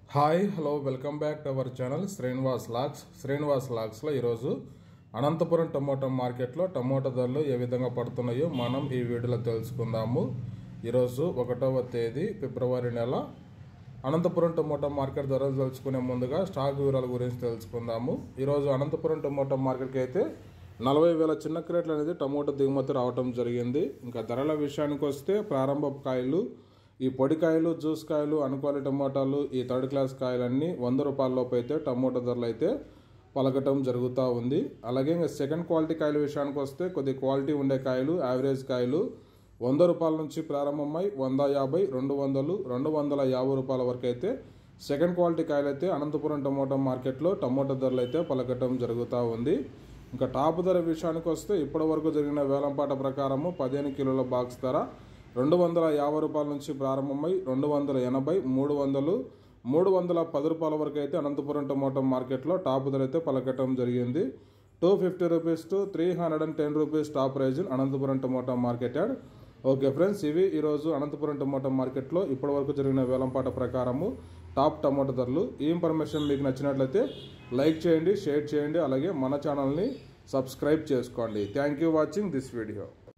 hi hello welcome back to our channel Srinivas లాక్స్ శ్రీనివాస్ లాక్స్లో ఈరోజు అనంతపురం టమోటా మార్కెట్లో టమోటా ధరలు ఏ విధంగా పడుతున్నాయో మనం ఈ వీడియోలో తెలుసుకుందాము ఈరోజు ఒకటవ తేదీ ఫిబ్రవరి నెల అనంతపురం టమోటా మార్కెట్ ధరలు తెలుసుకునే ముందుగా స్టాక్ వివరాల గురించి తెలుసుకుందాము ఈరోజు అనంతపురం టమోటా మార్కెట్కి అయితే నలభై వేల చిన్న క్రేట్లు అనేది టమోటా దిగుమతి రావటం జరిగింది ఇంకా ధరల విషయానికి వస్తే ప్రారంభ కాయలు ఈ పొడి కాయలు జ్యూస్ కాయలు అనుకోని టమోటాలు ఈ థర్డ్ క్లాస్ కాయలన్నీ వంద రూపాయల లోపు అయితే టమోటా ధరలు అయితే పలకటం జరుగుతూ ఉంది అలాగే ఇంకా సెకండ్ క్వాలిటీ కాయల విషయానికి వస్తే కొద్ది క్వాలిటీ ఉండే కాయలు యావరేజ్ కాయలు వంద రూపాయల నుంచి ప్రారంభమై వంద యాభై రెండు వందలు రెండు వందల యాభై రూపాయల వరకు అయితే సెకండ్ క్వాలిటీ కాయలు అయితే అనంతపురం టమోటా మార్కెట్లో టమోటా ధరలు అయితే పలకటం జరుగుతూ ఉంది ఇంకా టాప్ ధర విషయానికి వస్తే ఇప్పటి వరకు జరిగిన వేలంపాట ప్రకారము పదిహేను కిలోల బాక్స్ ధర రెండు వందల యాభై రూపాయల నుంచి ప్రారంభమై రెండు వందల ఎనభై మూడు వందలు మూడు వందల పది రూపాయల వరకు అయితే అనంతపురం టమోటా మార్కెట్లో టాప్ ధర అయితే పలకటం జరిగింది two fifty rupees to three hundred and ten rupees top price in Anantapuram tomato market యాడ్ ఓకే ఫ్రెండ్స్ ఇవి ఈరోజు అనంతపురం టమోటా మార్కెట్లో ఇప్పటి వరకు జరిగిన వేలంపాట ప్రకారము టాప్ టమోటా ధరలు ఈ ఇన్ఫర్మేషన్ మీకు నచ్చినట్లయితే లైక్ చేయండి షేర్ చేయండి అలాగే మన ఛానల్ని సబ్స్క్రైబ్ చేసుకోండి thank you watching this video